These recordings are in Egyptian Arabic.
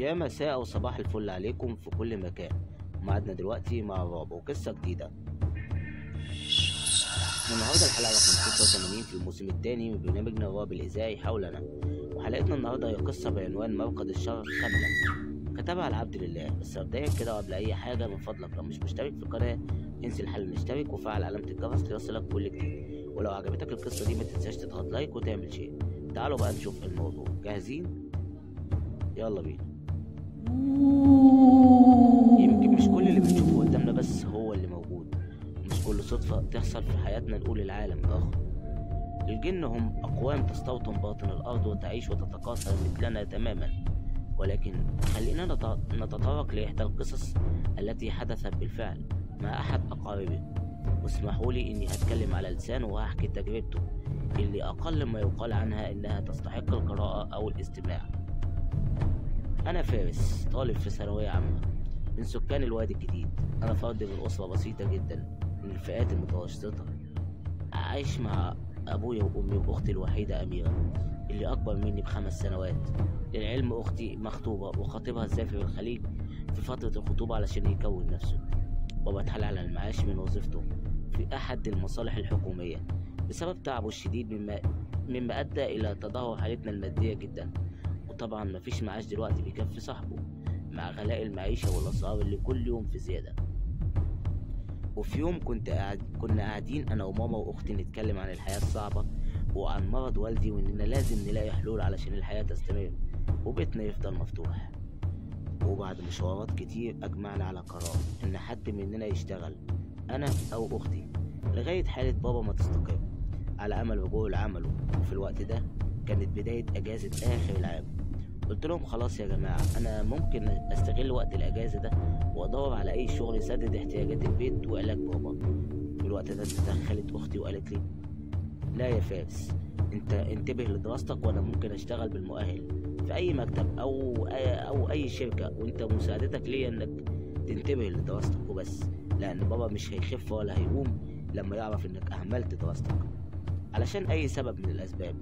يا مساء أو صباح الفل عليكم في كل مكان معادنا دلوقتي مع الرعب وقصة جديدة النهاردة الحلقة رقم 86 في الموسم الثاني من برنامجنا الرعب الإذاعي حولنا وحلقتنا النهاردة هي قصة بعنوان مرقد الشر كاملة كتبها العبد لله بس مبدئيا كده قبل أي حاجة من فضلك لو مش مشترك في القناة انزل حل نشترك وفعل علامة الجرس ليصلك كل جديد ولو عجبتك القصة دي ما تنساش تضغط لايك وتعمل شير تعالوا بقى نشوف الموضوع جاهزين؟ يلا بينا يمكن مش كل اللي بنشوفه قدامنا بس هو اللي موجود مش كل صدفة تحصل في حياتنا نقول العالم آخر الجن هم أقوام تستوطن باطن الأرض وتعيش وتتكاثر مثلنا تماما ولكن خلينا نت- نتطرق لإحدى القصص التي حدثت بالفعل مع أحد أقاربي واسمحوا لي إني أتكلم على لسانه وأحكي تجربته اللي أقل ما يقال عنها إنها تستحق القراءة أو الاستماع أنا فارس طالب في ثانوية عامة من سكان الوادي الجديد أنا فرد من أسرة بسيطة جدا من الفئات المتوسطة عايش مع أبويا وأمي وأختي الوحيدة أميرة اللي أكبر مني بخمس سنوات للعلم أختي مخطوبة وخطيبها سافر الخليج في فترة الخطوبة علشان يكون نفسه بابا اتحال على المعاش من وظيفته في أحد المصالح الحكومية بسبب تعبه الشديد مما مما أدى إلى تدهور حالتنا المادية جدا وطبعا مفيش معاش دلوقتي بيكفي صاحبه مع غلاء المعيشة والأسعار اللي كل يوم في زيادة وفي يوم كنت قاعد كنا قاعدين أنا وماما وأختي نتكلم عن الحياة الصعبة وعن مرض والدي وإننا لازم نلاقي حلول علشان الحياة تستمر وبيتنا يفضل مفتوح وبعد مشاورات كتير أجمعنا على قرار إن حد مننا يشتغل أنا أو أختي لغاية حالة بابا ما تستقر على أمل رجوعه لعمله وفي الوقت ده كانت بداية أجازة آخر العام قلت لهم خلاص يا جماعة أنا ممكن أستغل وقت الأجازة ده وأدور على أي شغل يسدد احتياجات البيت وعلاج بابا في الوقت ده تدخلت أختي وقالت لي لا يا فارس أنت انتبه لدراستك وأنا ممكن أشتغل بالمؤهل في أي مكتب أو أو أي شركة وأنت مساعدتك ليا إنك تنتبه لدراستك وبس لأن بابا مش هيخف ولا هيقوم لما يعرف إنك أهملت دراستك علشان أي سبب من الأسباب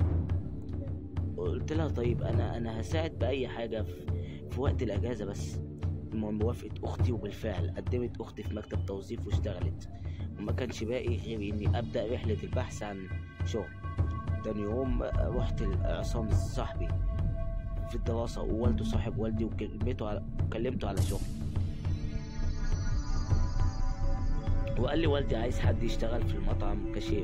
قلت لها طيب انا انا هساعد باي حاجه في, في وقت الاجازه بس المهم وافقت اختي وبالفعل قدمت اختي في مكتب توظيف واشتغلت وما كانش باقي غير اني ابدا رحله البحث عن شغل تاني يوم رحت لعصام صاحبي في الدراسة ووالده صاحب والدي وكلمته على وكلمته على شغل وقال لي والدي عايز حد يشتغل في المطعم كاشير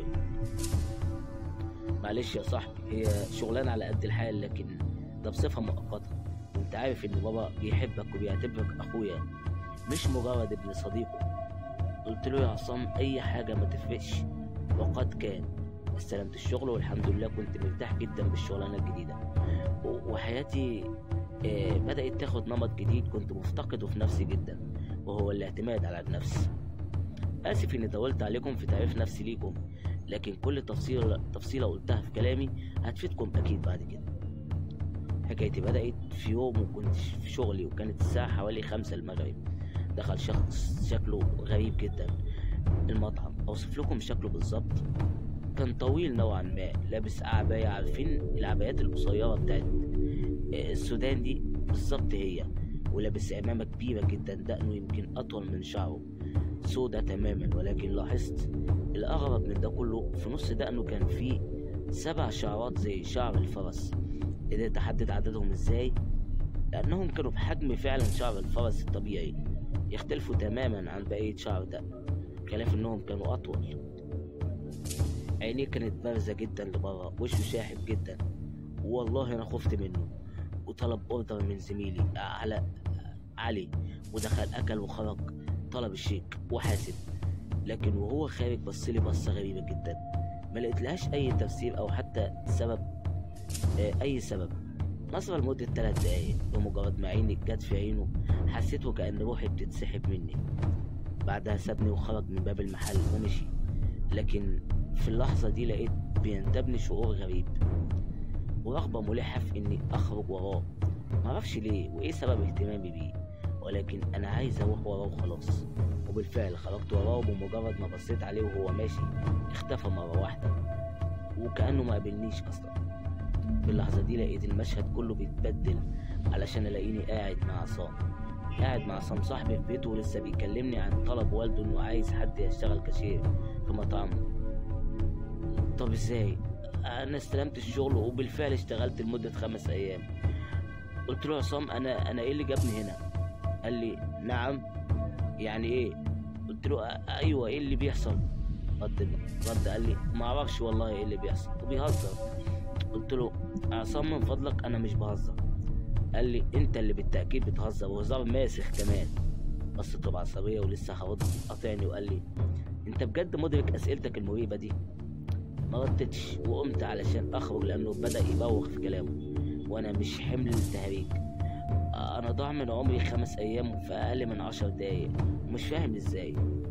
معلش يا صاحبي هي شغلانة على قد الحال لكن ده بصفة مؤقتة وانت عارف ان بابا بيحبك وبيعتبرك اخويا مش مجرد ابن صديقه قلت له يا عصام اي حاجة ما تفرقش وقد كان استلمت الشغل والحمد لله كنت مرتاح جدا بالشغلانة الجديدة و- وحياتي آه، بدأت تاخد نمط جديد كنت مفتقده في نفسي جدا وهو الاعتماد على النفس آسف إني طولت عليكم في تعريف نفسي ليكم لكن كل تفصيلة تفصيلة قلتها في كلامي هتفيدكم أكيد بعد كده حكايتي بدأت في يوم وكنت في شغلي وكانت الساعة حوالي خمسة المغرب دخل شخص شكله غريب جدا المطعم أوصف لكم شكله بالظبط كان طويل نوعا ما لابس عباية عارفين العبايات القصيرة بتاعت السودان دي بالظبط هي ولابس عمامة كبيرة جدا دقنه يمكن أطول من شعره سودة تماما ولكن لاحظت الأغرب من ده كله في نص دقنه كان فيه سبع شعرات زي شعر الفرس قدرت أحدد عددهم إزاي لأنهم كانوا بحجم فعلا شعر الفرس الطبيعي يختلفوا تماما عن بقية شعر دقن خلاف إنهم كانوا أطول عينيه كانت بارزة جدا لبره وشه شاحب جدا والله أنا خفت منه وطلب أوردر من زميلي على علي ودخل أكل وخرج طلب الشيك وحاسب لكن وهو خارج بصلي بصة غريبة جدا ما لقيتلهاش أي تفسير أو حتى سبب آه، أي سبب نظرة لمدة تلات دقايق بمجرد ما عيني جت في عينه حسيت وكأن روحي بتتسحب مني بعدها سابني وخرج من باب المحل ومشي لكن في اللحظة دي لقيت بينتابني شعور غريب ورغبة ملحة في إني أخرج وراه معرفش ليه وإيه سبب اهتمامي بيه ولكن أنا عايز أروح وراه وخلاص وبالفعل خرجت وراه بمجرد ما بصيت عليه وهو ماشي اختفى مرة واحدة وكأنه ما قابلنيش أصلا في اللحظة دي لقيت المشهد كله بيتبدل علشان الاقيني قاعد مع عصام قاعد مع عصام صاحبي في بيته ولسه بيكلمني عن طلب والده انه عايز حد يشتغل كاشير في مطعمه طب ازاي انا استلمت الشغل وبالفعل اشتغلت لمدة خمس ايام قلت له عصام انا انا ايه اللي جابني هنا قال لي نعم يعني ايه قلت له "أ- ايوه ايه اللي بيحصل رد رد قال لي ما اعرفش والله ايه اللي بيحصل وبيهزر قلت له عصام من فضلك انا مش بهزر قال لي انت اللي بالتاكيد بتهزر وهزار ماسخ كمان بصيت له بعصبيه ولسه هرد قاطعني وقال لي انت بجد مدرك اسئلتك المريبه دي ما ردتش وقمت علشان اخرج لانه بدا يبوخ في كلامه وانا مش حمل التهريج انا ضاع من عمري خمس ايام في اقل من عشر دقايق ومش فاهم ازاي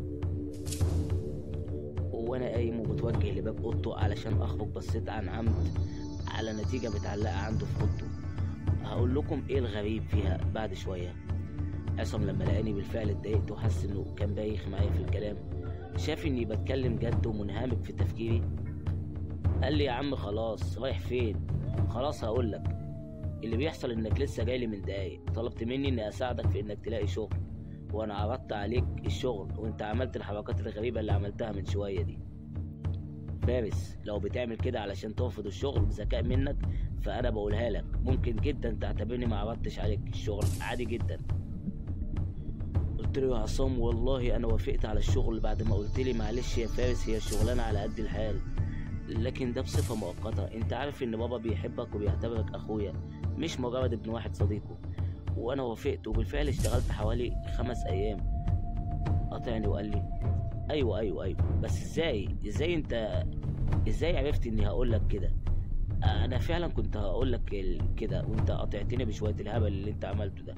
وانا قايم ومتوجه لباب اوضته علشان اخرج بصيت عن عمد على نتيجة متعلقة عنده في اوضته هقول لكم ايه الغريب فيها بعد شوية عصام لما لقاني بالفعل اتضايقت وحس انه كان بايخ معايا في الكلام شاف اني بتكلم جد ومنهمك في تفكيري قال لي يا عم خلاص رايح فين خلاص هقول لك اللي بيحصل انك لسه جاي لي من دقايق طلبت مني اني اساعدك في انك تلاقي شغل وانا عرضت عليك الشغل وانت عملت الحركات الغريبة اللي عملتها من شوية دي فارس لو بتعمل كده علشان ترفض الشغل بذكاء منك فانا بقولها لك ممكن جدا تعتبرني ما عرضتش عليك الشغل عادي جدا قلت له يا عصام والله انا وافقت على الشغل بعد ما قلت لي معلش يا فارس هي الشغلانه على قد الحال لكن ده بصفه مؤقته انت عارف ان بابا بيحبك وبيعتبرك اخويا مش مجرد ابن واحد صديقه وانا وافقت وبالفعل اشتغلت حوالي خمس ايام قطعني وقال لي ايوه ايوه ايوه بس ازاي ازاي انت ازاي عرفت اني هقول لك كده انا فعلا كنت هقول لك ال- كده وانت قطعتني بشويه الهبل اللي انت عملته ده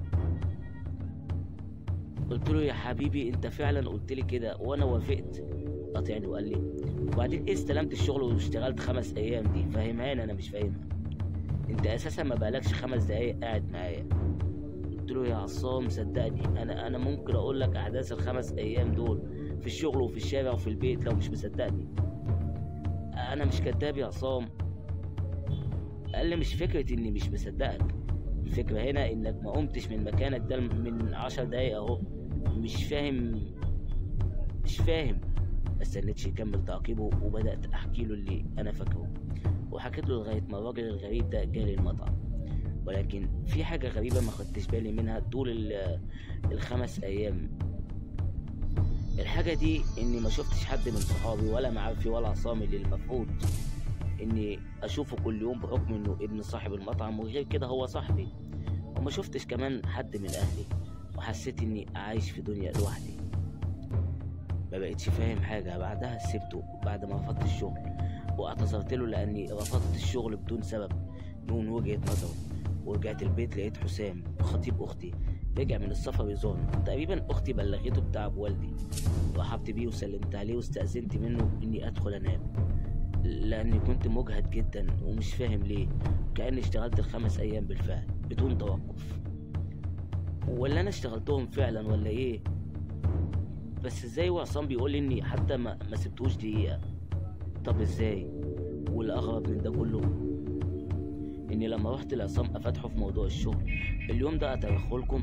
قلت له يا حبيبي انت فعلا قلت لي كده وانا وافقت قاطعني وقال لي وبعدين ايه استلمت الشغل واشتغلت خمس ايام دي فاهمهاني انا مش فاهمها انت اساسا ما بقالكش خمس دقايق قاعد معايا قلت له يا عصام صدقني انا انا ممكن اقول لك احداث الخمس ايام دول في الشغل وفي الشارع وفي البيت لو مش مصدقني انا مش كداب يا عصام قال لي مش فكرة اني مش مصدقك الفكرة هنا انك ما قمتش من مكانك ده من عشر دقايق اهو مش فاهم مش فاهم ما استنيتش يكمل تعقيبه وبدأت احكي له اللي انا فاكره وحكيت له لغاية ما الراجل الغريب ده جالي المطعم ولكن في حاجة غريبة ما خدتش بالي منها طول ال- الخمس أيام الحاجة دي إني ما شفتش حد من صحابي ولا معارفي ولا عصامي اللي المفروض إني أشوفه كل يوم بحكم إنه ابن صاحب المطعم وغير كده هو صاحبي وما شفتش كمان حد من أهلي وحسيت إني عايش في دنيا لوحدي ما بقتش فاهم حاجة بعدها سبته بعد ما رفضت الشغل واعتذرت له لأني رفضت الشغل بدون سبب من وجهة نظره ورجعت البيت لقيت حسام خطيب اختي رجع من السفر يزورنا تقريبا اختي بلغته بتعب والدي رحبت بيه وسلمت عليه واستأذنت منه اني ادخل انام لاني كنت مجهد جدا ومش فاهم ليه كأني اشتغلت الخمس ايام بالفعل بدون توقف ولا انا اشتغلتهم فعلا ولا ايه بس ازاي وعصام بيقول لي اني حتى ما, ما سبتوش دقيقة طب ازاي والاغرب من ده كله اني لما رحت لعصام افتحه في موضوع الشغل اليوم ده اترخلكم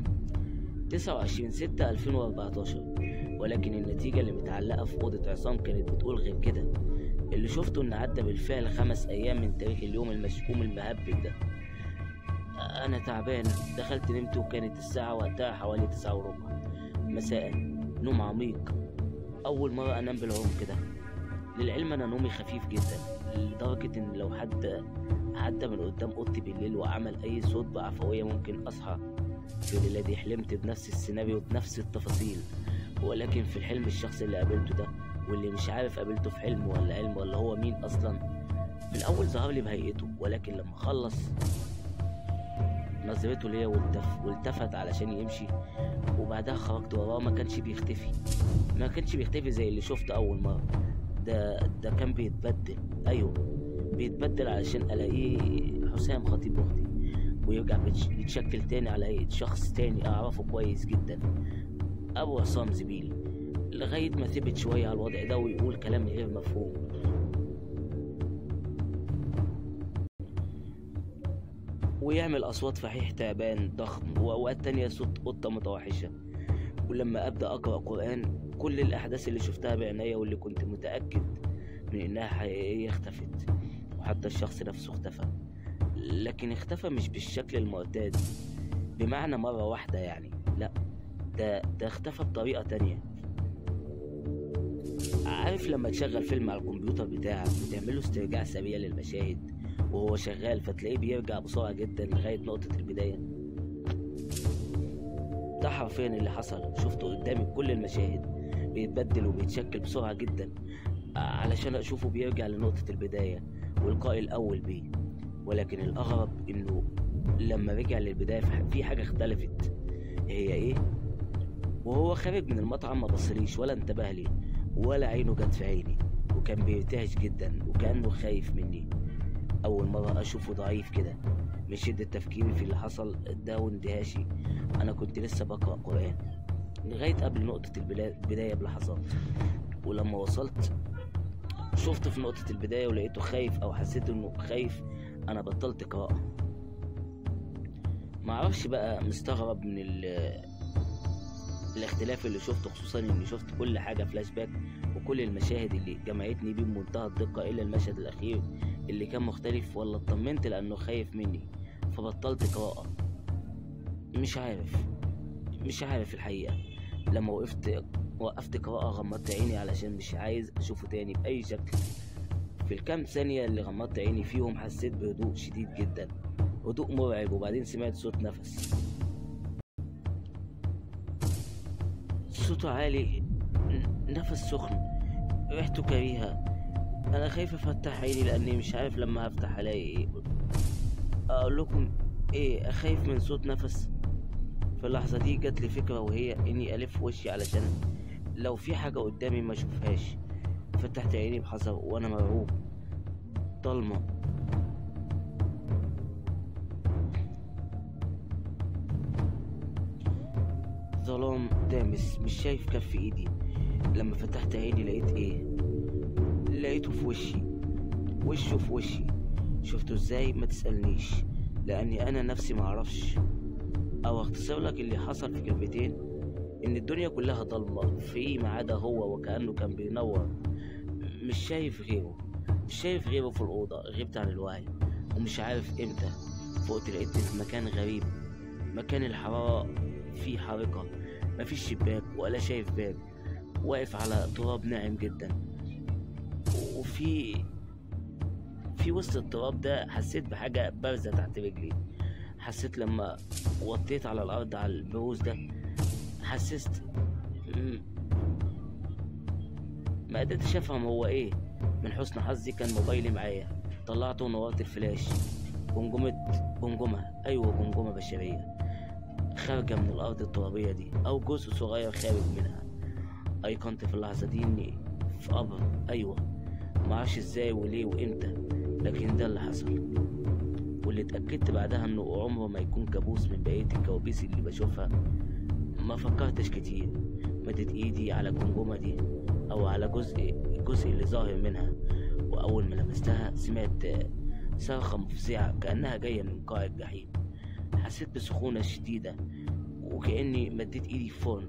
29 6 2014 ولكن النتيجة اللي متعلقة في أوضة عصام كانت بتقول غير كده اللي شفته إن عدى بالفعل خمس أيام من تاريخ اليوم المشؤوم المهبب ده أنا تعبان دخلت نمت وكانت الساعة وقتها حوالي تسعة وربع مساء نوم عميق أول مرة أنام بالعمق كده للعلم أنا نومي خفيف جدا لدرجة إن لو حد عدى من قدام اوضتي بالليل وعمل اي صوت بعفويه ممكن اصحى في الليله دي حلمت بنفس السيناريو بنفس التفاصيل ولكن في الحلم الشخص اللي قابلته ده واللي مش عارف قابلته في حلم ولا علم ولا هو مين اصلا في الاول ظهر لي بهيئته ولكن لما خلص نظرته ليا والتف والتفت علشان يمشي وبعدها خرجت وراه ما كانش بيختفي ما كانش بيختفي زي اللي شفته اول مره ده ده كان بيتبدل ايوه بيتبدل علشان الاقيه حسام خطيب اختي ويرجع بيتش- يتشكل تاني على هيئة شخص تاني اعرفه كويس جدا ابو عصام زميلي لغاية ما ثبت شوية على الوضع ده ويقول كلام غير مفهوم ويعمل أصوات فحيح تعبان ضخم وأوقات تانية صوت قطة متوحشة ولما أبدأ أقرأ قرآن كل الأحداث اللي شفتها بعينيا واللي كنت متأكد من إنها حقيقية اختفت وحتى الشخص نفسه اختفى لكن اختفى مش بالشكل المعتاد بمعنى مرة واحدة يعني لا ده ده اختفى بطريقة تانية عارف لما تشغل فيلم على الكمبيوتر بتاعك وتعمله استرجاع سريع للمشاهد وهو شغال فتلاقيه بيرجع بسرعة جدا لغاية نقطة البداية ده حرفيا اللي حصل شفته قدامي كل المشاهد بيتبدل وبيتشكل بسرعة جدا علشان أشوفه بيرجع لنقطة البداية والقاء الأول بيه ولكن الأغرب إنه لما رجع للبداية في حاجة اختلفت هي إيه؟ وهو خارج من المطعم ما بصليش ولا انتبه لي ولا عينه جت في عيني وكان بيرتعش جدا وكأنه خايف مني أول مرة أشوفه ضعيف كده من شدة تفكيري في اللي حصل ده واندهاشي أنا كنت لسه بقرأ قرآن لغاية قبل نقطة البداية بلحظات ولما وصلت شفته في نقطة البداية ولقيته خايف أو حسيت إنه خايف أنا بطلت قراءة معرفش بقى مستغرب من الاختلاف اللي شفته خصوصا اني شفت كل حاجة فلاش باك وكل المشاهد اللي جمعتني بيه بمنتهى الدقة الا المشهد الاخير اللي كان مختلف ولا اطمنت لانه خايف مني فبطلت قراءة مش عارف مش عارف الحقيقة لما وقفت وقفت قراءة غمضت عيني علشان مش عايز اشوفه تاني بأي شكل في الكام ثانية اللي غمضت عيني فيهم حسيت بهدوء شديد جدا هدوء مرعب وبعدين سمعت صوت نفس صوته عالي نفس سخن ريحته كريهة أنا خايف أفتح عيني لأني مش عارف لما هفتح ألاقي إيه أقول لكم إيه أخايف من صوت نفس في اللحظة دي جات لي فكرة وهي إني ألف وشي علشان لو في حاجة قدامي ما أشوفهاش فتحت عيني بحذر وأنا مرعوب ضلمة ظلام دامس مش شايف كف ايدي لما فتحت عيني لقيت ايه لقيته في وشي وشه في وشي شفته ازاي ما تسألنيش لاني انا نفسي معرفش او اختصر لك اللي حصل في كلمتين ان الدنيا كلها ضلمة في ما عدا هو وكأنه كان بينور مش شايف غيره مش شايف غيره في الأوضة غبت عن الوعي ومش عارف امتى فقت لقيت في مكان غريب مكان الحرارة فيه حارقة مفيش شباك ولا شايف باب واقف على تراب ناعم جدا وفي في وسط التراب ده حسيت بحاجة بارزة تحت رجلي حسيت لما وطيت على الأرض على البروز ده حسست ما قدرتش افهم هو ايه من حسن حظي كان موبايلي معايا طلعته ونورت الفلاش جمجمة جمجمة ايوه جمجمة بشرية خارجة من الأرض الترابية دي أو جزء صغير خارج منها أيقنت في اللحظة دي إني في قبر أيوة معرفش إزاي وليه وإمتى لكن ده اللي حصل واللي اتأكدت بعدها إنه عمره ما يكون كابوس من بقية الكوابيس اللي بشوفها ما فكرتش كتير مدت إيدي على الجمجمة دي أو على جزء الجزء اللي ظاهر منها وأول ما لمستها سمعت صرخة مفزعة كأنها جاية من قاع الجحيم حسيت بسخونة شديدة وكأني مديت ايدي في فرن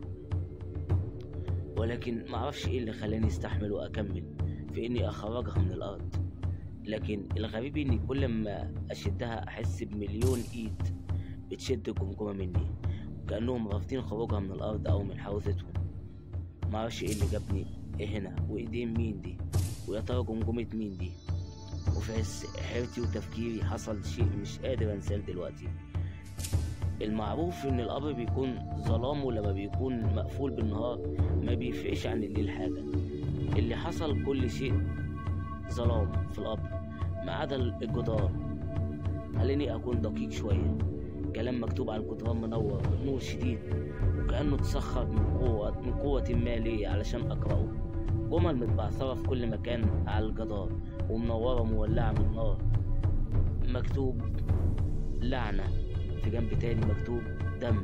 ولكن معرفش ايه اللي خلاني استحمل واكمل في اني اخرجها من الارض لكن الغريب اني كل ما اشدها احس بمليون ايد بتشد الجمجمة مني وكأنهم رافضين خروجها من الارض او من حوزتهم معرفش ايه اللي جابني إيه هنا وايدين مين دي ويا ترى جمجمة مين دي وفي عز حيرتي وتفكيري حصل شيء مش قادر انساه دلوقتي المعروف ان القبر بيكون ظلامه لما بيكون مقفول بالنهار ما بيفرقش عن الليل حاجة اللي حصل كل شيء ظلام في القبر ما عدا الجدار خليني اكون دقيق شوية كلام مكتوب على الجدران منور نور شديد وكأنه اتسخر من قوة من قوة ما لي علشان أقرأه جمل متبعثرة في كل مكان على الجدار ومنورة مولعة من نار مكتوب لعنة في جنب تاني مكتوب دم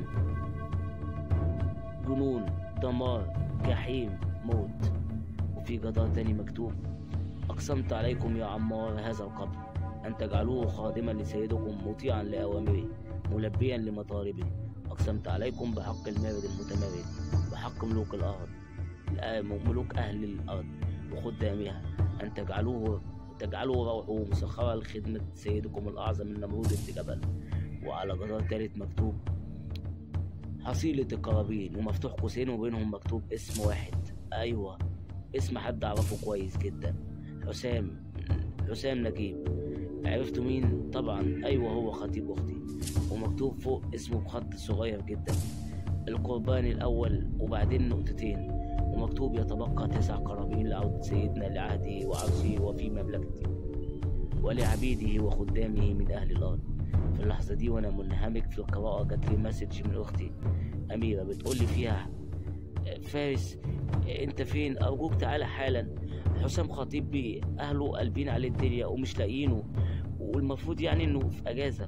جنون دمار جحيم موت وفي جدار تاني مكتوب أقسمت عليكم يا عمار هذا القبر أن تجعلوه خادما لسيدكم مطيعا لأوامره ملبيا لمطالبه أقسمت عليكم بحق المارد المتمرد بحق ملوك الأرض ملوك أهل الأرض وخدامها أن تجعلوه تجعلوا روحه مسخرة لخدمة سيدكم الأعظم النمرود بن جبل وعلى جدار تالت مكتوب حصيلة القرابين ومفتوح قوسين وبينهم مكتوب اسم واحد أيوة اسم حد أعرفه كويس جدا حسام حسام نجيب عرفتوا مين؟ طبعا أيوة هو خطيب أختي ومكتوب فوق اسمه بخط صغير جدا القربان الأول وبعدين نقطتين ومكتوب يتبقى تسع قرابين لعودة سيدنا لعهده وعرشه وفي مملكته ولعبيده وخدامه من أهل الأرض في اللحظة دي وأنا منهمك في القراءة جات لي مسج من أختي أميرة بتقول لي فيها فارس أنت فين أرجوك تعالى حالا حسام خطيب بي أهله قلبين عليه الدنيا ومش لاقيينه والمفروض يعني إنه في أجازة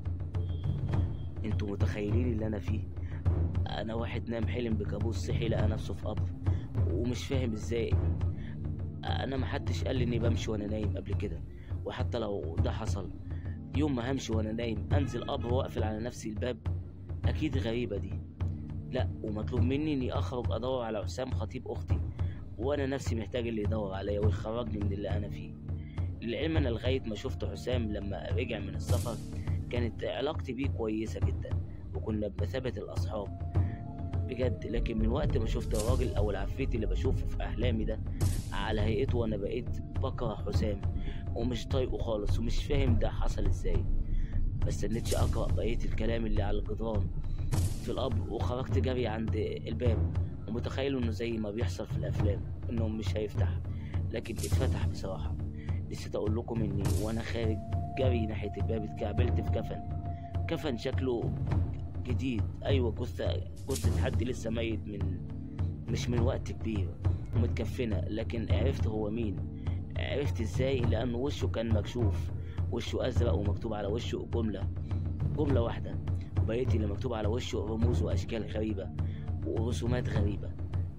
انتوا متخيلين اللي أنا فيه أنا واحد نام حلم بكابوس صحي لقى نفسه في قبر ومش فاهم ازاي انا محدش قال لي اني بمشي وانا نايم قبل كده وحتى لو ده حصل يوم ما همشي وانا نايم انزل قبر واقفل على نفسي الباب اكيد غريبه دي لا ومطلوب مني اني اخرج ادور على حسام خطيب اختي وانا نفسي محتاج اللي يدور عليا ويخرجني من اللي انا فيه للعلم انا لغايه ما شفت حسام لما رجع من السفر كانت علاقتي بيه كويسه جدا وكنا بمثابه الاصحاب بجد لكن من وقت ما شفت الراجل او العفريت اللي بشوفه في احلامي ده على هيئته وانا بقيت بكره حسام ومش طايقه خالص ومش فاهم ده حصل ازاي ما استنيتش اقرا بقيه الكلام اللي على الجدران في القبر وخرجت جري عند الباب ومتخيل انه زي ما بيحصل في الافلام انه مش هيفتح لكن اتفتح بصراحه نسيت اقول لكم اني وانا خارج جري ناحيه الباب اتكعبلت في كفن كفن شكله جديد ايوه جثه جثه حد لسه ميت من مش من وقت كبير ومتكفنه لكن عرفت هو مين عرفت ازاي لان وشه كان مكشوف وشه ازرق ومكتوب على وشه جمله جمله واحده وبقيت اللي مكتوب على وشه رموز واشكال غريبه ورسومات غريبه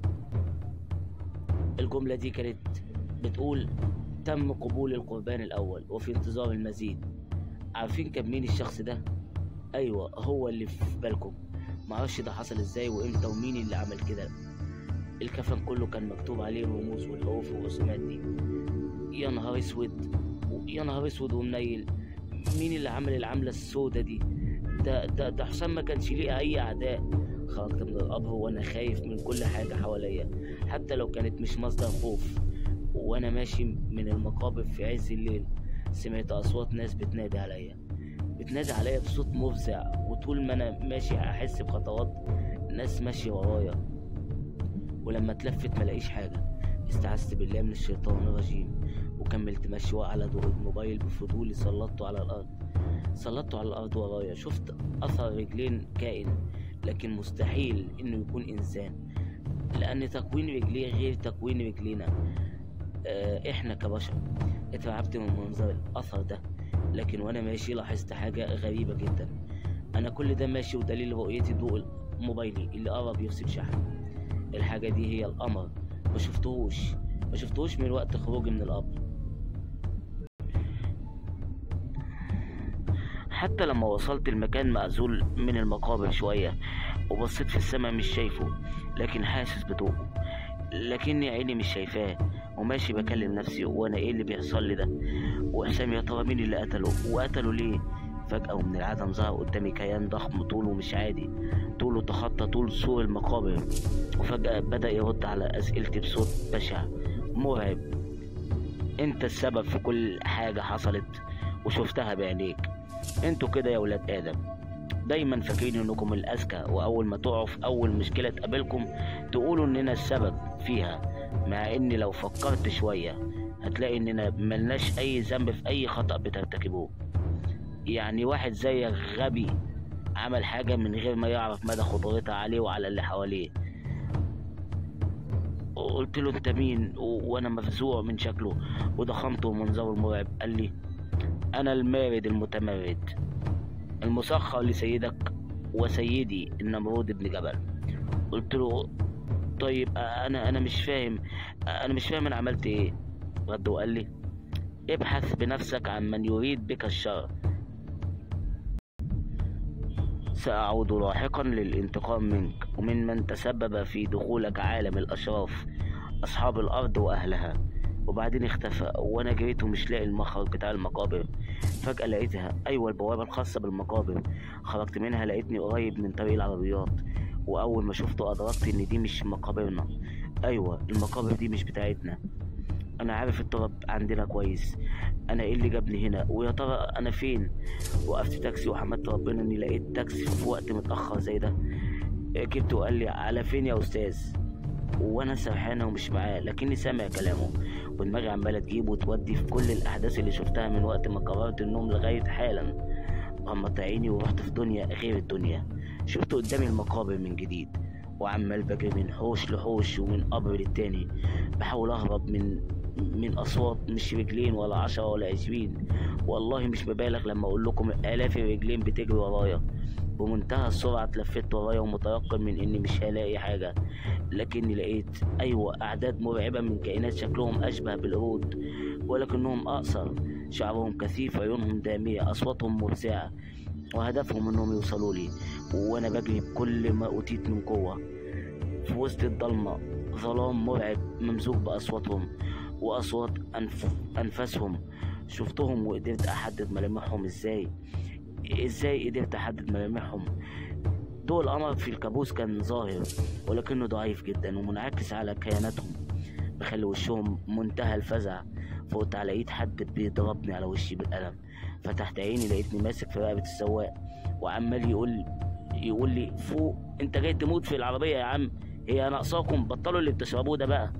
الجمله دي كانت بتقول تم قبول القربان الاول وفي انتظار المزيد عارفين كان مين الشخص ده ايوه هو اللي في بالكم معرفش ده حصل ازاي وامتى ومين اللي عمل كده الكفن كله كان مكتوب عليه الرموز والحروف والرسومات دي يا نهار اسود يا نهار اسود ومنيل مين اللي عمل العملة السودة دي ده ده ده حسام ما كانش ليه اي اعداء خرجت من القبر وانا خايف من كل حاجة حواليا حتى لو كانت مش مصدر خوف وانا ماشي من المقابر في عز الليل سمعت اصوات ناس بتنادي عليا بتنادي عليا بصوت مفزع وطول ما انا ماشي احس بخطوات ناس ماشيه ورايا ولما اتلفت ملاقيش حاجه استعذت بالله من الشيطان الرجيم وكملت مشي على ضوء الموبايل بفضولي سلطته على الارض سلطته على الارض ورايا شفت اثر رجلين كائن لكن مستحيل انه يكون انسان لان تكوين رجليه غير تكوين رجلينا اه احنا كبشر اترعبت من منظر الاثر ده لكن وانا ماشي لاحظت حاجة غريبة جدا انا كل ده ماشي ودليل رؤيتي ضوء موبايلي اللي قرب يفصل شحن الحاجة دي هي القمر ما شفتهوش ما شفتهوش من وقت خروجي من القبر حتى لما وصلت المكان معزول من المقابر شوية وبصيت في السماء مش شايفه لكن حاسس بضوءه لكني عيني مش شايفاه وماشي بكلم نفسي وانا ايه اللي بيحصل لي ده وحسام يا ترى مين اللي قتله وقتله ليه فجأة ومن العدم ظهر قدامي كيان ضخم طوله مش عادي طوله تخطى طول سور المقابر وفجأة بدأ يرد على أسئلتي بصوت بشع مرعب انت السبب في كل حاجة حصلت وشفتها بعينيك انتوا كده يا ولاد آدم دايما فاكرين انكم الاذكى واول ما تقعوا في اول مشكله تقابلكم تقولوا اننا السبب فيها مع اني لو فكرت شويه هتلاقي اننا ملناش اي ذنب في اي خطا بترتكبوه يعني واحد زيك غبي عمل حاجه من غير ما يعرف مدى خطورتها عليه وعلى اللي حواليه قلت له انت مين و- وانا مفزوع من شكله وضخامته ومنظره المرعب قال لي انا المارد المتمرد المسخر لسيدك وسيدي النمرود بن جبل قلت له طيب انا انا مش فاهم انا مش فاهم انا عملت ايه رد وقال لي ابحث بنفسك عن من يريد بك الشر سأعود لاحقا للانتقام منك ومن من تسبب في دخولك عالم الأشراف أصحاب الأرض وأهلها وبعدين اختفى وأنا جريت ومش لاقي المخرج بتاع المقابر فجأة لقيتها أيوة البوابة الخاصة بالمقابر خرجت منها لقيتني قريب من طريق العربيات وأول ما شفته أدركت إن دي مش مقابرنا أيوة المقابر دي مش بتاعتنا أنا عارف التراب عندنا كويس أنا إيه اللي جابني هنا ويا ترى أنا فين وقفت تاكسي وحمدت ربنا إني لقيت تاكسي في وقت متأخر زي ده ركبت وقال لي على فين يا أستاذ وانا سرحانه ومش معاه لكني سامع كلامه ودماغي عماله تجيب وتودي في كل الاحداث اللي شفتها من وقت ما قررت النوم لغايه حالا غمضت عيني ورحت في دنيا غير الدنيا شفت قدامي المقابر من جديد وعمال بجري من حوش لحوش ومن قبر للتاني بحاول اهرب من من اصوات مش رجلين ولا عشرة ولا عشرين والله مش ببالغ لما اقول لكم الاف الرجلين بتجري ورايا بمنتهى السرعة اتلفت ورايا ومتيقن من إني مش هلاقي حاجة لكني لقيت أيوة أعداد مرعبة من كائنات شكلهم أشبه بالقرود ولكنهم أقصر شعرهم كثيف عيونهم دامية أصواتهم مفزعة وهدفهم إنهم يوصلوا لي وأنا بجري بكل ما أوتيت من قوة في وسط الضلمة ظلام مرعب ممزوج بأصواتهم وأصوات أنف... أنفاسهم شفتهم وقدرت أحدد ملامحهم إزاي ازاي قدرت احدد ملامحهم ضوء القمر في الكابوس كان ظاهر ولكنه ضعيف جدا ومنعكس على كياناتهم بخلي وشهم منتهى الفزع فقلت على ايد حد بيضربني على وشي بالقلم فتحت عيني لقيتني ماسك في رقبة السواق وعمال يقول يقول لي فوق انت جاي تموت في العربية يا عم هي ناقصاكم بطلوا اللي بتشربوه ده بقى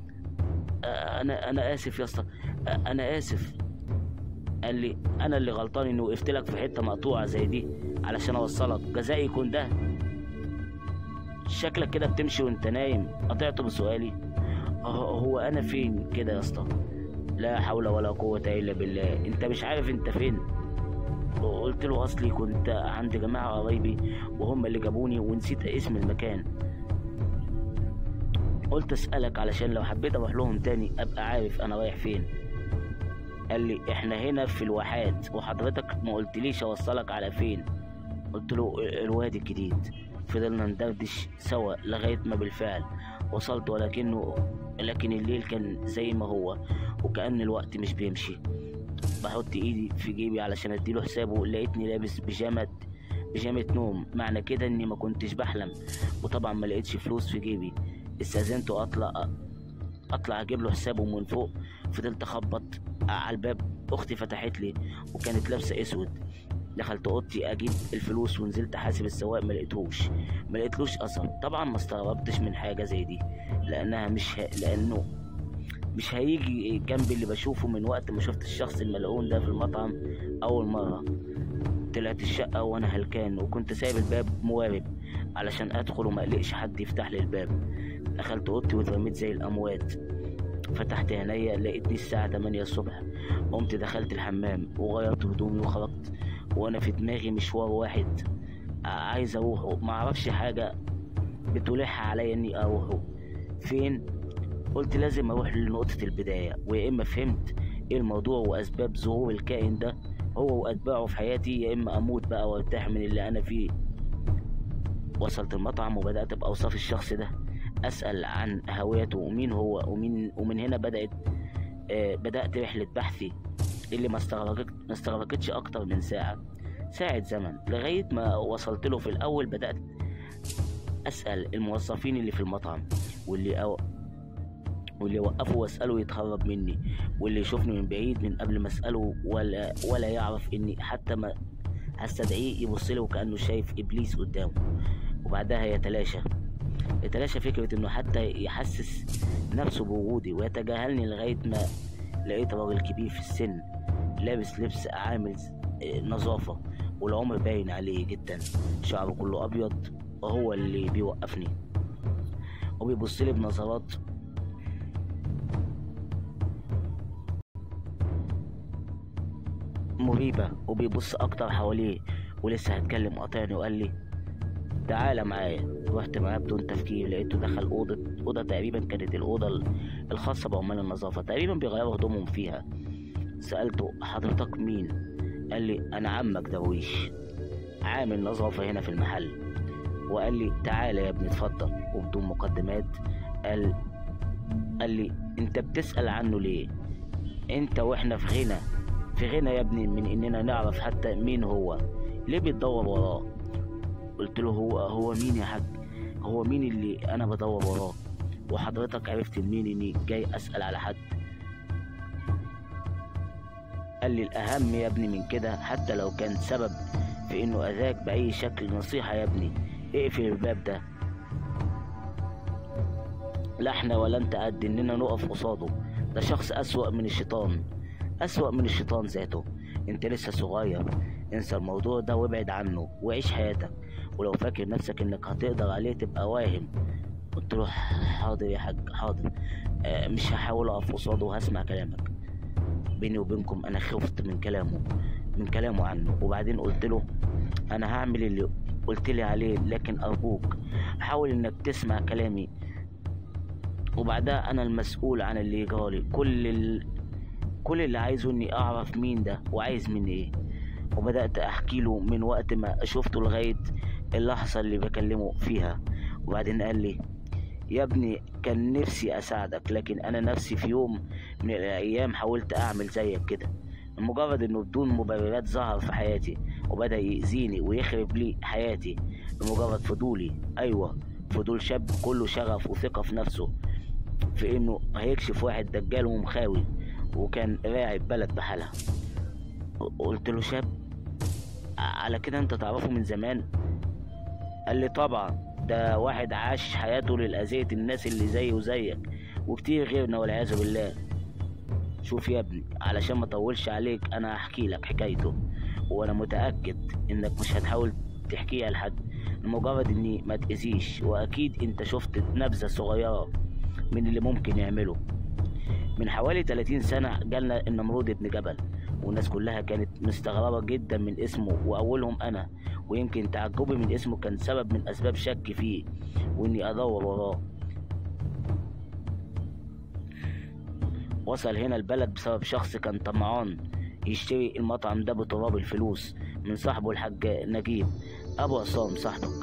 انا انا اسف يا اسطى انا اسف قال لي انا اللي غلطان اني وقفت لك في حته مقطوعه زي دي علشان اوصلك جزائي يكون ده شكلك كده بتمشي وانت نايم قطعت بسؤالي هو انا فين كده يا اسطى لا حول ولا قوه الا بالله انت مش عارف انت فين قلت له اصلي كنت عند جماعه قرايبي وهم اللي جابوني ونسيت اسم المكان قلت اسالك علشان لو حبيت اروح لهم تاني ابقى عارف انا رايح فين قال لي احنا هنا في الواحات وحضرتك ما قلتليش اوصلك على فين قلت له الوادي الجديد فضلنا ندردش سوا لغاية ما بالفعل وصلت ولكنه لكن الليل كان زي ما هو وكأن الوقت مش بيمشي بحط ايدي في جيبي علشان اديله حسابه لقيتني لابس بيجامة بيجامة نوم معنى كده اني ما كنتش بحلم وطبعا ما لقيتش فلوس في جيبي استاذنت اطلع اطلع اجيب له حسابه من فوق فضلت اخبط على الباب اختي فتحت لي وكانت لابسه اسود دخلت اوضتي اجيب الفلوس ونزلت حاسب السواق ما لقيتهوش ما لقيتلوش اثر طبعا ما استغربتش من حاجه زي دي لانها مش ه... لانه مش هيجي جنب اللي بشوفه من وقت ما شفت الشخص الملعون ده في المطعم اول مره طلعت الشقة وأنا هلكان وكنت سايب الباب موارب علشان أدخل وما أقلقش حد يفتح لي الباب دخلت أوضتي واترميت زي الأموات فتحت عينيا لقيتني الساعة 8 الصبح قمت دخلت الحمام وغيرت هدومي وخرجت وأنا في دماغي مشوار واحد عايز أروحه معرفش حاجة بتلح عليا إني أروحه فين قلت لازم أروح لنقطة البداية ويا إما فهمت إيه الموضوع وأسباب ظهور الكائن ده هو وأتباعه في حياتي يا إما أموت بقى وأرتاح من اللي أنا فيه وصلت المطعم وبدأت بأوصاف الشخص ده أسأل عن هويته ومين هو ومين ومن هنا بدأت آه بدأت رحلة بحثي اللي ما استغرقت ما استغرقتش أكتر من ساعة ساعة زمن لغاية ما وصلت له في الأول بدأت أسأل الموظفين اللي في المطعم واللي أو واللي وقفه واسأله يتهرب مني واللي يشوفني من بعيد من قبل ما أسأله ولا ولا يعرف إني حتى ما هستدعيه يبص له وكأنه شايف إبليس قدامه وبعدها يتلاشى يتلاشى فكرة إنه حتى يحسس نفسه بوجودي ويتجاهلني لغاية ما لقيت راجل كبير في السن لابس لبس عامل نظافة والعمر باين عليه جدا شعره كله أبيض وهو اللي بيوقفني وبيبص لي بنظرات مريبة وبيبص أكتر حواليه ولسه هتكلم قاطعني وقال لي تعالى معايا رحت معاه بدون تفكير لقيته دخل أوضة أوضة تقريبا كانت الأوضة الخاصة بعمال النظافة تقريبا بيغيروا هدومهم فيها سألته حضرتك مين قال لي أنا عمك درويش عامل نظافة هنا في المحل وقال لي تعالى يا ابني اتفضل وبدون مقدمات قال قال لي انت بتسأل عنه ليه انت واحنا في غنى في غنى يا ابني من اننا نعرف حتى مين هو ليه بتدور وراه قلت له هو هو مين يا حاج هو مين اللي انا بدور وراه وحضرتك عرفت منين اني جاي اسال على حد قال لي الاهم يا ابني من كده حتى لو كان سبب في انه اذاك باي شكل نصيحه يا ابني اقفل الباب ده لا احنا ولا انت قد اننا نقف قصاده ده شخص اسوأ من الشيطان اسوأ من الشيطان ذاته انت لسه صغير انسى الموضوع ده وابعد عنه وعيش حياتك ولو فاكر نفسك انك هتقدر عليه تبقى واهم قلت له حاضر يا حاج حاضر آه مش هحاول اقف قصاده وهسمع كلامك بيني وبينكم انا خفت من كلامه من كلامه عنه وبعدين قلت له انا هعمل اللي قلت لي عليه لكن ارجوك حاول انك تسمع كلامي وبعدها انا المسؤول عن اللي يجرالي كل ال... كل اللي عايزه اني اعرف مين ده وعايز مني ايه وبدات احكي له من وقت ما شفته لغايه اللحظه اللي بكلمه فيها وبعدين قال لي يا ابني كان نفسي اساعدك لكن انا نفسي في يوم من الايام حاولت اعمل زيك كده مجرد انه بدون مبررات ظهر في حياتي وبدا يأذيني ويخرب لي حياتي بمجرد فضولي ايوه فضول شاب كله شغف وثقة في نفسه في انه هيكشف واحد دجال ومخاوي وكان راعي بلد بحالها قلت له شاب على كده انت تعرفه من زمان قال لي طبعا ده واحد عاش حياته للأذية الناس اللي زيه وزيك وكتير غيرنا والعياذ بالله شوف يا ابني علشان ما اطولش عليك انا هحكي لك حكايته وانا متاكد انك مش هتحاول تحكيها لحد لمجرد اني ما تاذيش واكيد انت شفت نبذه صغيره من اللي ممكن يعمله من حوالي 30 سنه جالنا النمرود ابن جبل والناس كلها كانت مستغربة جدا من اسمه وأولهم أنا ويمكن تعجبي من اسمه كان سبب من أسباب شك فيه وإني أدور وراه وصل هنا البلد بسبب شخص كان طمعان يشتري المطعم ده بتراب الفلوس من صاحبه الحاج نجيب أبو عصام صاحبك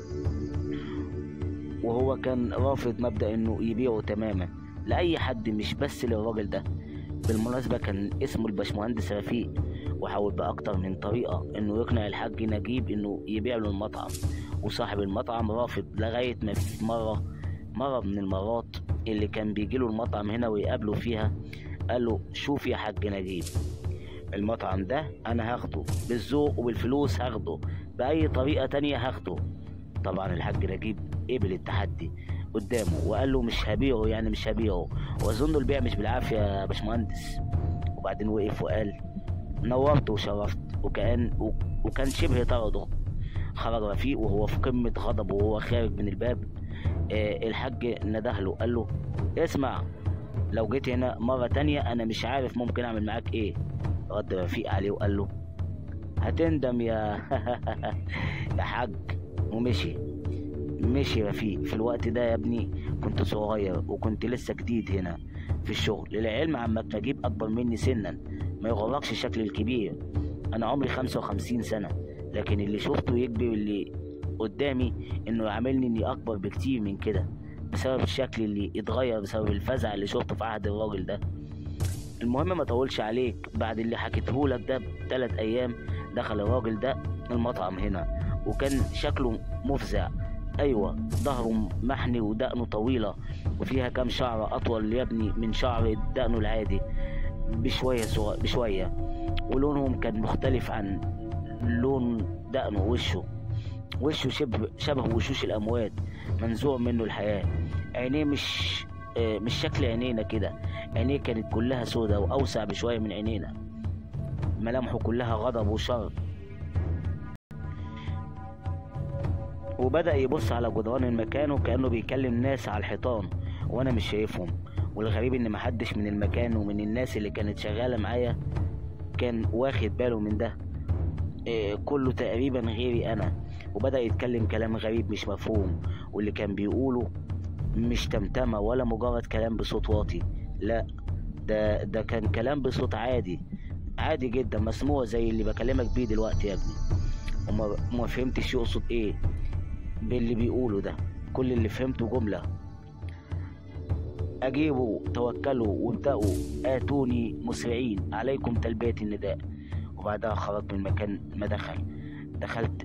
وهو كان رافض مبدأ إنه يبيعه تماما لأي حد مش بس للراجل ده بالمناسبة كان اسمه الباشمهندس رفيق وحاول بأكتر من طريقة إنه يقنع الحاج نجيب إنه يبيع له المطعم وصاحب المطعم رافض لغاية ما في مرة مرة من المرات اللي كان بيجيله المطعم هنا ويقابله فيها قال له شوف يا حاج نجيب المطعم ده أنا هاخده بالذوق وبالفلوس هاخده بأي طريقة تانية هاخده طبعا الحاج نجيب قبل التحدي قدامه وقال له مش هبيعه يعني مش هبيعه واظن البيع مش بالعافيه يا باشمهندس وبعدين وقف وقال نورت وشرفت وكان وكان شبه طرده خرج رفيق وهو في قمه غضبه وهو خارج من الباب آه الحاج نده له قال له اسمع لو جيت هنا مرة تانية أنا مش عارف ممكن أعمل معاك إيه رد رفيق عليه وقال له هتندم يا يا حاج ومشي مشي رفيق في الوقت ده يا ابني كنت صغير وكنت لسه جديد هنا في الشغل للعلم عمك نجيب أكبر مني سنا ما يغرقش الشكل الكبير أنا عمري خمسة وخمسين سنة لكن اللي شفته يجبر اللي قدامي إنه يعاملني إني أكبر بكتير من كده بسبب الشكل اللي اتغير بسبب الفزع اللي شفته في عهد الراجل ده المهم ما طولش عليك بعد اللي حكيتهولك ده بثلاث أيام دخل الراجل ده المطعم هنا وكان شكله مفزع ايوه ظهره محني ودقنه طويله وفيها كام شعره اطول يا ابني من شعر دقنه العادي بشويه صغير بشويه ولونهم كان مختلف عن لون دقنه وشه وشه شبه شبه وشوش الاموات منزوع منه الحياه عينيه مش آه مش شكل عينينا كده عينيه كانت كلها سودة واوسع بشويه من عينينا ملامحه كلها غضب وشر وبدأ يبص على جدران المكان وكأنه بيكلم ناس على الحيطان وأنا مش شايفهم والغريب إن محدش من المكان ومن الناس اللي كانت شغالة معايا كان واخد باله من ده إيه كله تقريبا غيري أنا وبدأ يتكلم كلام غريب مش مفهوم واللي كان بيقوله مش تمتمة ولا مجرد كلام بصوت واطي لا ده ده كان كلام بصوت عادي عادي جدا مسموع زي اللي بكلمك بيه دلوقتي يا ابني وما ما فهمتش يقصد ايه باللي بيقوله ده كل اللي فهمته جملة أجيبوا توكلوا وابدأوا آتوني مسرعين عليكم تلبية النداء وبعدها خرج من مكان ما دخل دخلت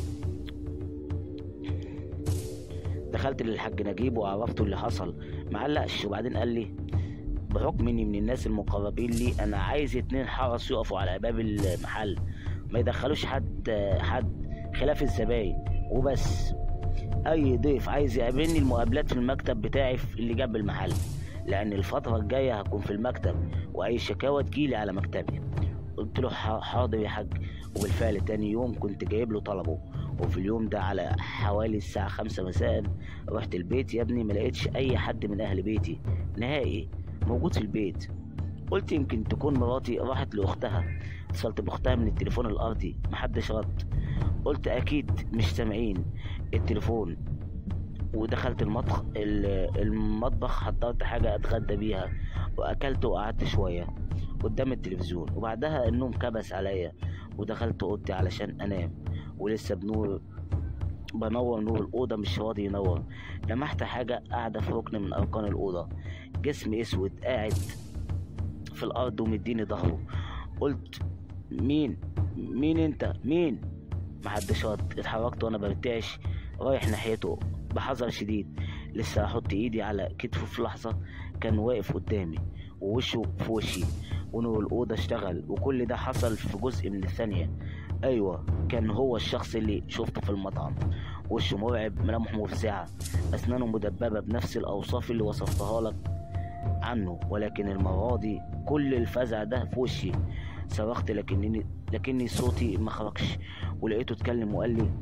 دخلت للحاج نجيب وعرفته اللي حصل معلقش وبعدين قال لي بحكم اني من الناس المقربين لي انا عايز اتنين حرس يقفوا على باب المحل ما يدخلوش حد حد خلاف الزباين وبس اي ضيف عايز يقابلني المقابلات في المكتب بتاعي في اللي جنب المحل لان الفتره الجايه هكون في المكتب واي شكاوى تجيلي على مكتبي قلت له ح- حاضر يا حاج وبالفعل تاني يوم كنت جايب له طلبه وفي اليوم ده على حوالي الساعة خمسة مساء رحت البيت يا ابني ما لقيتش أي حد من أهل بيتي نهائي موجود في البيت قلت يمكن تكون مراتي راحت لأختها اتصلت بأختها من التليفون الأرضي محدش رد قلت أكيد مش سامعين التليفون ودخلت المطبخ ال- المطبخ حضرت حاجة أتغدى بيها وأكلت وقعدت شوية قدام التلفزيون وبعدها النوم كبس عليا ودخلت أوضتي علشان أنام ولسه بنور بنور نور الأوضة مش راضي ينور لمحت حاجة قاعدة في ركن من أركان الأوضة جسم أسود قاعد في الأرض ومديني ظهره قلت مين مين أنت مين محدش رد اتحركت وأنا برتعش رايح ناحيته بحذر شديد لسه هحط ايدي على كتفه في لحظة كان واقف قدامي ووشه في وشي ونور الأوضة اشتغل وكل ده حصل في جزء من الثانية أيوة كان هو الشخص اللي شفته في المطعم وشه مرعب ملامحه مفزعة أسنانه مدببة بنفس الأوصاف اللي وصفتها لك عنه ولكن المرة دي كل الفزع ده في وشي صرخت لكنني لكني صوتي ما خرجش ولقيته اتكلم وقال لي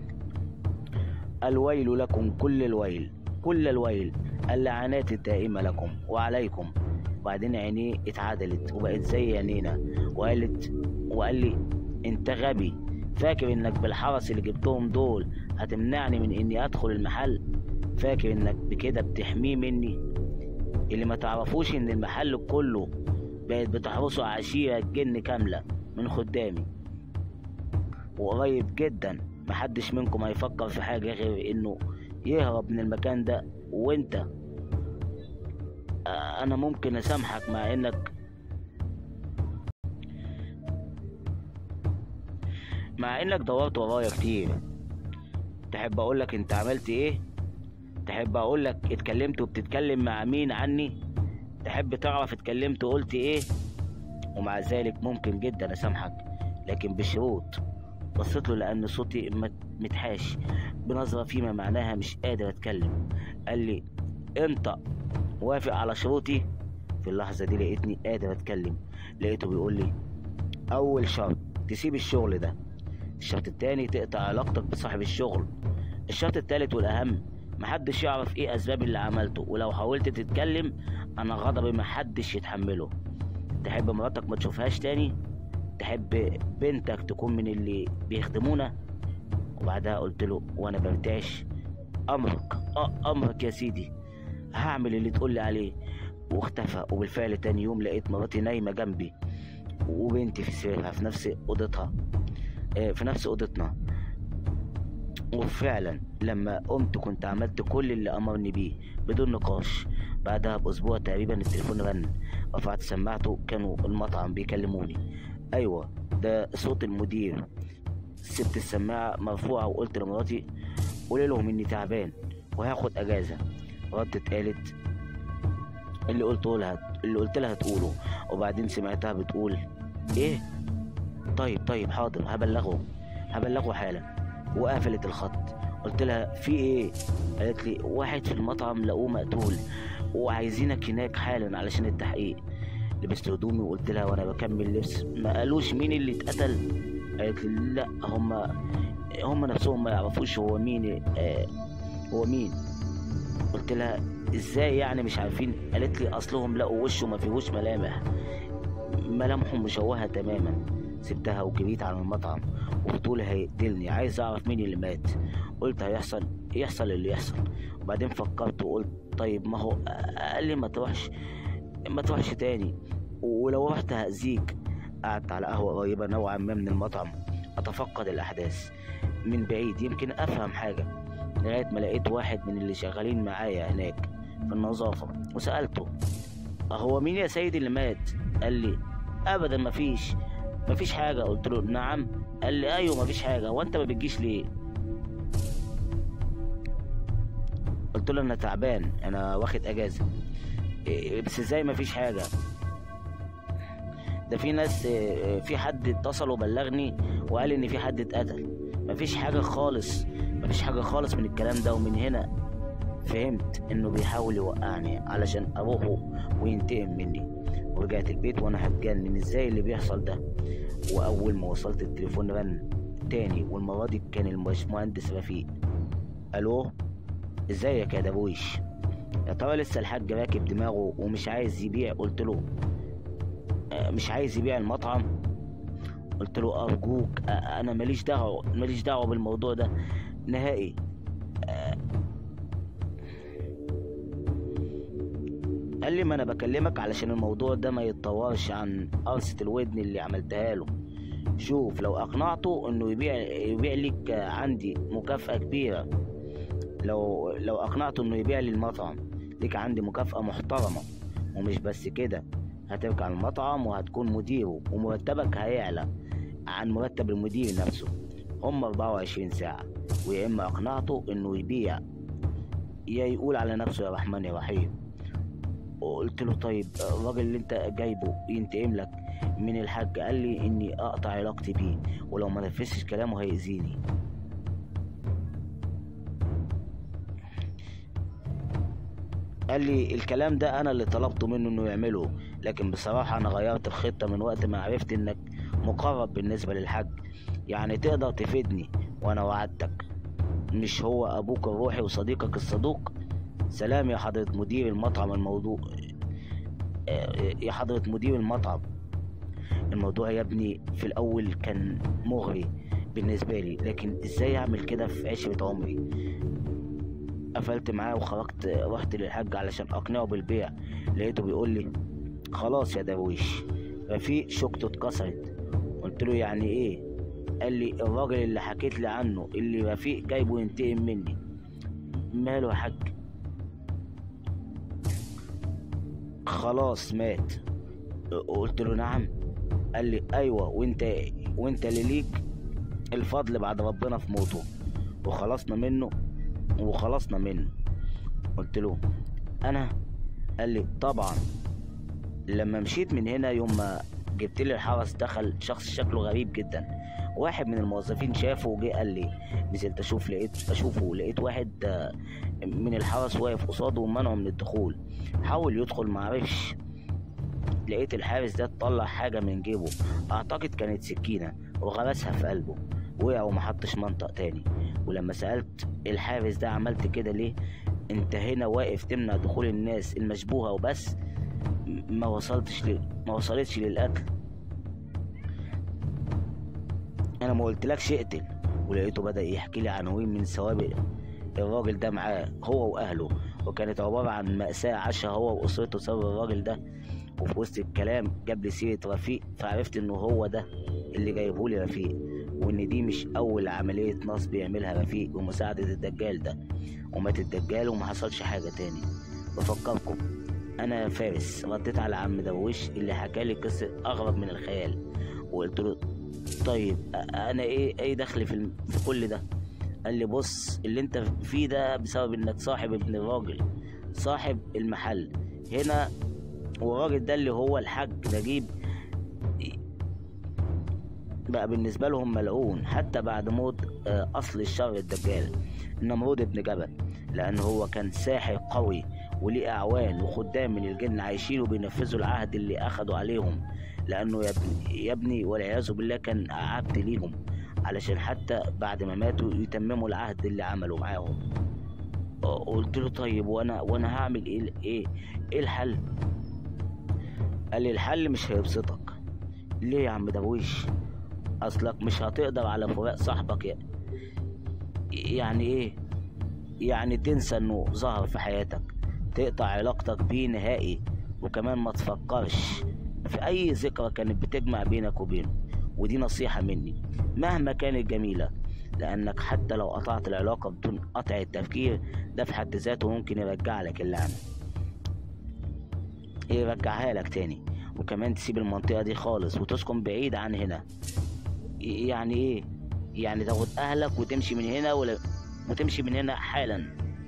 الويل لكم كل الويل كل الويل اللعنات الدائمة لكم وعليكم وبعدين عينيه اتعدلت وبقت زي عينينا وقالت وقال لي انت غبي فاكر انك بالحرس اللي جبتهم دول هتمنعني من اني ادخل المحل فاكر انك بكده بتحميه مني اللي ما تعرفوش ان المحل كله بقت بتحرسه عشيرة جن كاملة من خدامي وقريب جدا محدش منكم هيفكر في حاجة غير انه يهرب من المكان ده وانت آه، انا ممكن اسامحك مع انك مع انك دورت ورايا كتير تحب اقولك انت عملت ايه تحب اقولك اتكلمت وبتتكلم مع مين عني تحب تعرف اتكلمت وقلت ايه ومع ذلك ممكن جدا اسامحك لكن بشروط بصيت له لان صوتي مت- متحاش بنظرة فيما معناها مش قادر اتكلم قال لي انت وافق على شروطي في اللحظة دي لقيتني قادر اتكلم لقيته بيقول لي اول شرط تسيب الشغل ده الشرط التاني تقطع علاقتك بصاحب الشغل الشرط التالت والاهم محدش يعرف ايه اسباب اللي عملته ولو حاولت تتكلم انا غضبي محدش يتحمله تحب مراتك ما تشوفهاش تاني تحب بنتك تكون من اللي بيخدمونا وبعدها قلت له وانا برتعش امرك اه امرك يا سيدي هعمل اللي تقولي عليه واختفى وبالفعل تاني يوم لقيت مراتي نايمة جنبي وبنتي في سريرها في نفس اوضتها آه، في نفس اوضتنا وفعلا لما قمت كنت عملت كل اللي امرني بيه بدون نقاش بعدها باسبوع تقريبا التليفون رن رفعت سماعته كانوا المطعم بيكلموني ايوه ده صوت المدير سبت السماعة مرفوعة وقلت لمراتي قولي لهم اني تعبان وهاخد اجازة ردت قالت اللي قلته لها اللي قلت لها تقوله وبعدين سمعتها بتقول ايه طيب طيب حاضر هبلغه هبلغه حالا وقفلت الخط قلت لها في ايه قالت لي واحد في المطعم لقوه مقتول وعايزينك هناك حالا علشان التحقيق لبست هدومي وقلت لها وانا بكمل لبس ما قالوش مين اللي اتقتل قالت لي لا هما هما نفسهم ما يعرفوش هو مين آه هو مين قلت لها ازاي يعني مش عارفين قالت لي اصلهم لقوا وشه ما فيهوش ملامح ملامحه مشوهه تماما سبتها وجريت على المطعم وبتقول هيقتلني عايز اعرف مين اللي مات قلت هيحصل يحصل اللي يحصل وبعدين فكرت وقلت طيب ما هو قال لي ما تروحش ما تروحش تاني ولو رحت هأذيك قعدت على قهوة قريبة نوعا ما من المطعم أتفقد الأحداث من بعيد يمكن أفهم حاجة لغاية ما لقيت واحد من اللي شغالين معايا هناك في النظافة وسألته هو مين يا سيدي اللي مات؟ قال لي أبدا مفيش مفيش حاجة قلت له نعم قال لي أيوه مفيش حاجة وأنت ما بتجيش ليه؟ قلت له أنا تعبان أنا واخد أجازة إيه، بس ازاي مفيش حاجة ده في ناس إيه، في حد اتصل وبلغني وقال ان في حد اتقتل مفيش حاجة خالص مفيش حاجة خالص من الكلام ده ومن هنا فهمت انه بيحاول يوقعني علشان اروحه وينتقم مني ورجعت البيت وانا هتجنن ازاي اللي بيحصل ده واول ما وصلت التليفون رن تاني والمرة دي كان الباشمهندس رفيق الو ازيك يا درويش يا ترى لسه الحاج راكب دماغه ومش عايز يبيع قلت له آه، مش عايز يبيع المطعم قلت له ارجوك آه، انا ماليش دعوه ماليش دعوه بالموضوع ده نهائي آه. قال لي ما انا بكلمك علشان الموضوع ده ما يتطورش عن قرصة الودن اللي عملتها له شوف لو اقنعته انه يبيع يبيع لك آه، عندي مكافأة كبيرة لو لو اقنعته انه يبيع لي المطعم ليك عندي مكافأة محترمة ومش بس كده هترجع المطعم وهتكون مديره ومرتبك هيعلى عن مرتب المدير نفسه هم 24 ساعة ويا إما أقنعته إنه يبيع يا يقول على نفسه يا رحمن يا رحيم وقلت له طيب الراجل اللي انت جايبه ينتقم لك من الحاج قال لي اني اقطع علاقتي بيه ولو ما نفذتش كلامه هيأذيني قال لي الكلام ده انا اللي طلبته منه انه يعمله لكن بصراحة انا غيرت الخطة من وقت ما عرفت انك مقرب بالنسبة للحاج يعني تقدر تفيدني وانا وعدتك مش هو ابوك الروحي وصديقك الصدوق سلام يا حضرة مدير المطعم الموضوع آه، يا حضرة مدير المطعم الموضوع يا ابني في الاول كان مغري بالنسبة لي لكن ازاي اعمل كده في عشرة عمري قفلت معاه وخرجت رحت للحاج علشان اقنعه بالبيع لقيته بيقول لي خلاص يا درويش رفيق شوكته اتكسرت قلت له يعني ايه قال لي الراجل اللي حكيت لي عنه اللي رفيق جايبه ينتقم مني ماله يا حاج خلاص مات قلت له نعم قال لي ايوه وانت وانت اللي ليك الفضل بعد ربنا في موته وخلصنا منه وخلصنا منه قلت له انا قال لي طبعا لما مشيت من هنا يوم ما جبت لي الحرس دخل شخص شكله غريب جدا واحد من الموظفين شافه وجه قال لي نزلت اشوف لقيت اشوفه لقيت واحد آه، من الحرس واقف قصاده ومنعه من الدخول حاول يدخل معرفش لقيت الحارس ده طلع حاجة من جيبه أعتقد كانت سكينة وغرسها في قلبه وقع وما حطش منطق تاني ولما سألت الحارس ده عملت كده ليه انت هنا واقف تمنع دخول الناس المشبوهة وبس م- ما وصلتش ل... ما وصلتش للقتل انا ما قلتلكش اقتل ولقيته بدأ يحكي لي عناوين من سوابق الراجل ده معاه هو واهله وكانت عبارة عن مأساة عاشها هو وأسرته بسبب الراجل ده وفي وسط الكلام جاب لي سيرة رفيق فعرفت إنه هو ده اللي جايبه لي رفيق وإن دي مش أول عملية نصب يعملها رفيق بمساعدة الدجال ده ومات الدجال وما حصلش حاجة تاني بفكركم أنا فارس رديت على عم درويش اللي حكالي قصة أغرب من الخيال وقلت له طيب أ- أنا إيه إيه دخلي في, الم- في كل ده قال لي بص اللي انت فيه ده بسبب انك صاحب ابن الراجل صاحب المحل هنا والراجل ده اللي هو الحاج نجيب بقى بالنسبة لهم ملعون حتى بعد موت آه، أصل الشر الدجال نمرود ابن جبل لأن هو كان ساحر قوي وليه أعوان وخدام من الجن عايشين وبينفذوا العهد اللي أخدوا عليهم لأنه يا ابني, يا ابني والعياذ بالله كان عبد ليهم علشان حتى بعد ما ماتوا يتمموا العهد اللي عملوا معاهم قلت له طيب وانا وانا هعمل ايه ايه ايه الحل قال لي الحل مش هيبسطك ليه يا عم درويش اصلك مش هتقدر على فراق صاحبك يا يعني ايه يعني تنسى انه ظهر في حياتك تقطع علاقتك بيه نهائي وكمان ما تفكرش في أي ذكرى كانت بتجمع بينك وبينه ودي نصيحة مني مهما كانت جميلة لأنك حتى لو قطعت العلاقة بدون قطع التفكير ده في حد ذاته ممكن يرجع لك اللعنة يرجعها لك تاني وكمان تسيب المنطقة دي خالص وتسكن بعيد عن هنا يعني ايه يعني تاخد اهلك وتمشي من هنا ولا وتمشي من هنا حالا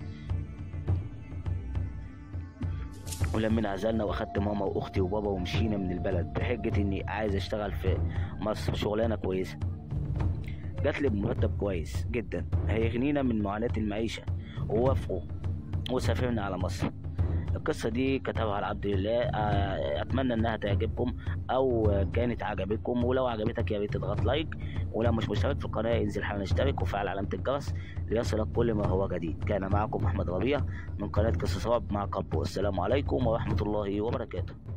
ولما انعزلنا واخدت ماما واختي وبابا ومشينا من البلد بحجة اني عايز اشتغل في مصر شغلانة كويسة جات لي بمرتب كويس جدا هيغنينا من معاناة المعيشة ووافقوا وسافرنا على مصر القصة دي كتبها العبد لله آه، أتمنى إنها تعجبكم أو كانت عجبتكم ولو عجبتك يا ريت تضغط لايك ولو مش مشترك في القناة انزل حالا اشترك وفعل علامة الجرس ليصلك كل ما هو جديد كان معكم أحمد ربيع من قناة قصص رعب مع كابو السلام عليكم ورحمة الله وبركاته